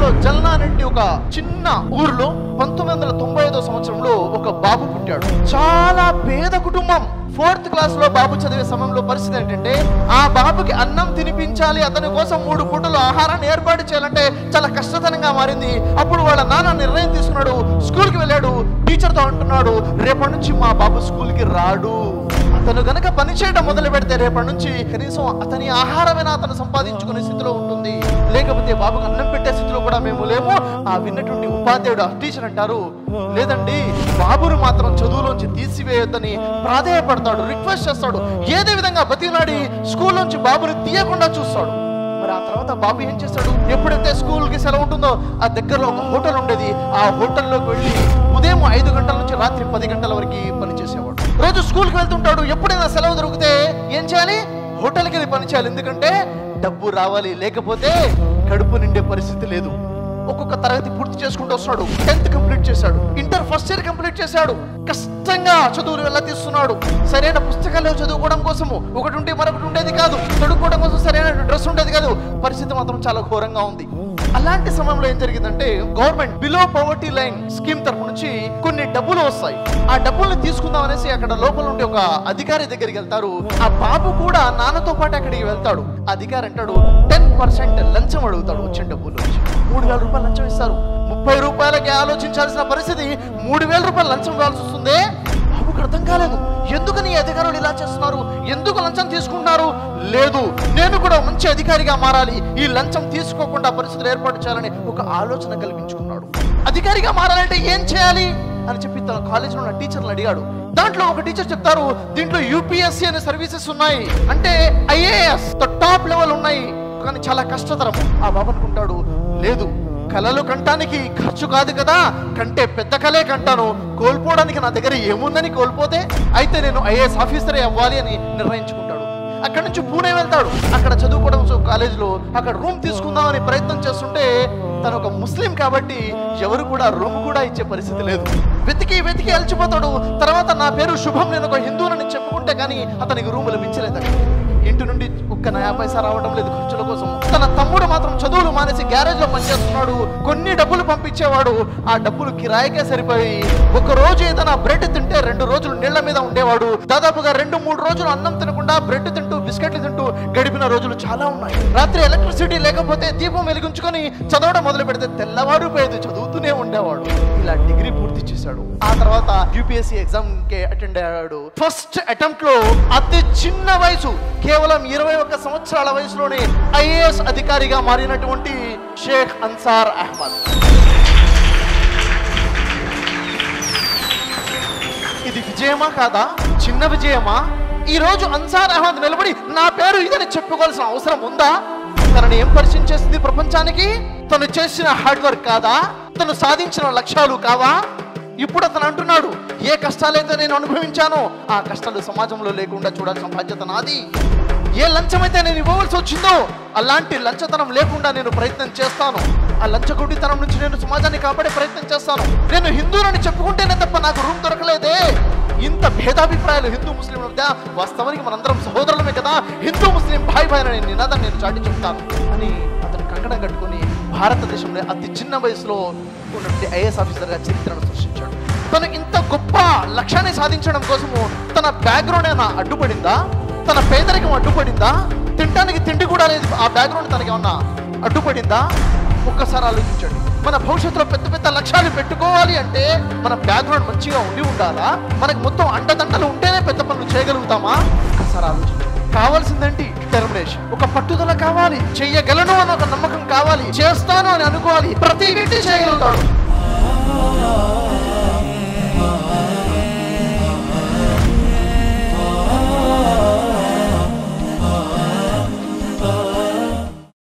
తెలంగాణలో జల్నా అనేటి ఒక చిన్న ఊర్లో పంతొమ్మిది వందల తొంభై ఐదో సంవత్సరంలో ఒక బాబు పుట్టాడు చాలా పేద కుటుంబం ఫోర్త్ క్లాస్ లో బాబు చదివే సమయంలో పరిస్థితి ఏంటంటే ఆ బాబుకి అన్నం తినిపించాలి అతని కోసం మూడు పూటలు ఆహారాన్ని ఏర్పాటు చేయాలంటే చాలా కష్టతరంగా మారింది అప్పుడు వాళ్ళ నాన్న నిర్ణయం తీసుకున్నాడు స్కూల్కి వెళ్ళాడు టీచర్తో అంటున్నాడు రేపటి నుంచి మా బాబు స్కూల్కి రాడు అతను గనక పని చేయడం మొదలు పెడితే రేపటి నుంచి కనీసం అతని ఆహారమైనా అతను సంపాదించుకునే స్థితిలో ఉంటుంది లేకపోతే బాబుకు అన్నం పెట్టే స్థితిలో కూడా మేము లేము ఆ విన్నటువంటి ఉపాధ్యాయుడు ఆ టీచర్ అంటారు లేదండి బాబును మాత్రం చదువులోంచి తీసివేయొద్దని ప్రాధేయపడతాడు రిక్వెస్ట్ చేస్తాడు ఏదే విధంగా బతిలాడి స్కూల్ నుంచి బాబుని తీయకుండా చూస్తాడు మరి ఆ తర్వాత బాబు ఏం చేస్తాడు ఎప్పుడైతే స్కూల్ కి సెలవు ఉంటుందో ఆ దగ్గరలో ఒక హోటల్ ఉండేది ఆ హోటల్లోకి వెళ్ళి ఉదయం ఐదు గంటల నుంచి రాత్రి పది గంటల వరకు పని చేసేవాడు రోజు స్కూల్ కి వెళ్తుంటాడు ఎప్పుడైనా సెలవు దొరికితే ఏం చేయాలి హోటల్కి వెళ్ళి పని చేయాలి ఎందుకంటే డబ్బు రావాలి లేకపోతే కడుపు నిండే పరిస్థితి లేదు ఒక్కొక్క తరగతి పూర్తి చేసుకుంటూ వస్తున్నాడు టెన్త్ కంప్లీట్ చేశాడు ఇంటర్ ఫస్ట్ ఇయర్ కంప్లీట్ చేశాడు కష్టంగా చదువులు వెళ్ళతీస్తున్నాడు సరైన పుస్తకాలు చదువుకోవడం కోసము ఒకటి ఉంటే మరొకటి ఉండేది కాదు చదువుకోవడం కోసం సరైన డ్రెస్ ఉండేది కాదు పరిస్థితి మాత్రం చాలా ఘోరంగా ఉంది అలాంటి సమయంలో ఏం జరిగిందంటే government below poverty line scheme తరపు నుంచి కొన్ని డబ్బులు వస్తాయి ఆ డబ్బుల్ని తీసుకుందాం అనేసి అక్కడ లోపల ఉండే ఒక అధికారి దగ్గరికి వెళ్తారు ఆ బాబు కూడా నాన్నతో పాటు అక్కడికి వెళ్తాడు అధికారి అంటాడు టెన్ పర్సెంట్ లంచం అడుగుతాడు వచ్చిన డబ్బులు మూడు వేల రూపాయలు లంచం ఇస్తారు ముప్పై రూపాయలకి ఆలోచించాల్సిన పరిస్థితి మూడు వేల రూపాయలు లంచం కావాల్సి వస్తుంది బాబుకు అర్థం కాలేదు ఎందుకని ఈ అధికారులు ఇలా చేస్తున్నారు ఎందుకు లంచం తీసుకుంటున్నారు లేదు నేను కూడా మంచి అధికారిగా మారాలి ఈ లంచం తీసుకోకుండా పరిస్థితులు ఏర్పాటు చేయాలని ఒక ఆలోచన కల్పించుకున్నాడు అధికారిగా మారాలంటే ఏం చేయాలి అని చెప్పి తన కాలేజీలో ఉన్న టీచర్లు అడిగాడు దాంట్లో ఒక టీచర్ చెప్తారు దీంట్లో యూపీఎస్సీ అనే సర్వీసెస్ ఉన్నాయి అంటే ఐఏఎస్ టాప్ లెవెల్ ఉన్నాయి కానీ చాలా కష్టతరం ఆ బాబు అనుకుంటాడు లేదు కలలు కంటానికి ఖర్చు కాదు కదా కంటే పెద్ద కలే కంటాను కోల్పోవడానికి నా దగ్గర ఏముందని కోల్పోతే అయితే నేను ఐఏఎస్ ఆఫీసరే అవ్వాలి అని నిర్ణయించుకుంటాడు అక్కడ నుంచి పూణే వెళ్తాడు అక్కడ చదువుకోవడం సో కాలేజీలో అక్కడ రూమ్ తీసుకుందామని ప్రయత్నం చేస్తుంటే తను ఒక ముస్లిం కాబట్టి ఎవరు కూడా రూమ్ కూడా ఇచ్చే పరిస్థితి లేదు వెతికి వెతికి అలసిపోతాడు తర్వాత నా పేరు శుభం నేను ఒక హిందువునని చెప్పుకుంటే కానీ అతనికి రూమ్ లభించలేదు ఇంటి నుండి ఒక్క నయా పైసా రావడం లేదు ఖర్చుల కోసం తన తమ్ముడు మాత్రం చదువులు మానేసి గ్యారేజ్ లో పనిచేస్తున్నాడు కొన్ని డబ్బులు పంపించేవాడు ఆ డబ్బులు కిరాయికే సరిపోయి ఒక రోజు ఏదైనా బ్రెడ్ తింటే రెండు రోజులు నీళ్ల మీద ఉండేవాడు దాదాపుగా రెండు మూడు రోజులు అన్నం తినకుండా బ్రెడ్ తింటూ బిస్కెట్లు తింటూ గడిపిన రోజులు చాలా ఉన్నాయి రాత్రి ఎలక్ట్రిసిటీ లేకపోతే దీపం వెలిగించుకొని చదవడం మొదలు పెడితే తెల్లవారు పోయేది చదువుతూనే ఉండేవాడు ఇలా డిగ్రీ పూర్తి చేశాడు ఆ తర్వాత యూపీఎస్సీ ఎగ్జామ్ కి అటెండ్ అయ్యాడు ఫస్ట్ అటెంప్ట్ లో అతి చిన్న వయసు కేవలం ఇరవై ఒక్క సంవత్సరాల వయసులోనే ఐఏఎస్ అధికారిగా మారినటువంటి షేక్ అన్సార్ అహ్మద్ ఇది విజయమా కాదా చిన్న విజయమా ఈ రోజు అన్సార్ అహ్మద్ నిలబడి నా పేరు ఇదని చెప్పుకోవాల్సిన అవసరం ఉందా తనని ఏం పరిచయం చేసింది ప్రపంచానికి తను చేసిన హార్డ్ వర్క్ కాదా తను సాధించిన లక్ష్యాలు కావా ఇప్పుడు అతను అంటున్నాడు ఏ కష్టాలైతే నేను అనుభవించానో ఆ కష్టాలు సమాజంలో లేకుండా చూడాల్సిన బాధ్యత నాది ఏ లంచమైతే నేను ఇవ్వవలసి వచ్చిందో అలాంటి లంచతనం లేకుండా నేను ప్రయత్నం చేస్తాను ఆ లంచగొడితనం నుంచి నేను సమాజాన్ని కాపాడే ప్రయత్నం చేస్తాను నేను హిందువులని చెప్పుకుంటేనే తప్ప నాకు రూమ్ దొరకలేదే ఇంత భేదాభిప్రాయాలు హిందూ ముస్లిం మధ్య వాస్తవానికి మనందరం సహోదరులమే కదా హిందూ ముస్లిం భాయ్ భాయ్ అనే నినాదం నేను చాటి చెప్తాను అని అతను కంకణం కట్టుకొని భారతదేశంలో అతి చిన్న వయసులో ఉన్నటువంటి ఐఏఎస్ ఆఫీసర్గా చరిత్రను సృష్టించాడు తను ఇంత గొప్ప లక్ష్యాన్ని సాధించడం కోసము తన బ్యాక్గ్రౌండ్ ఏమైనా అడ్డుపడిందా తన పేదరికం అడ్డుపడిందా తినడానికి తిండి కూడా లేదు ఆ బ్యాక్గ్రౌండ్ తనకి ఏమన్నా అడ్డుపడిందా ఒక్కసారి ఆలోచించండి మన భవిష్యత్తులో పెద్ద పెద్ద లక్ష్యాలు పెట్టుకోవాలి అంటే మన బ్యాక్గ్రౌండ్ మంచిగా ఉండి ఉండాలా మనకు మొత్తం అండదండలు ఉంటేనే పెద్ద పనులు చేయగలుగుతామా ఒక్కసారి ఆలోచించండి కావాల్సిందేంటి డిటర్మినేషన్ ఒక పట్టుదల కావాలి చెయ్యగలను అని ఒక నమ్మకం కావాలి చేస్తాను అని అనుకోవాలి ప్రతి వ్యక్తి చేయగలుగుతాడు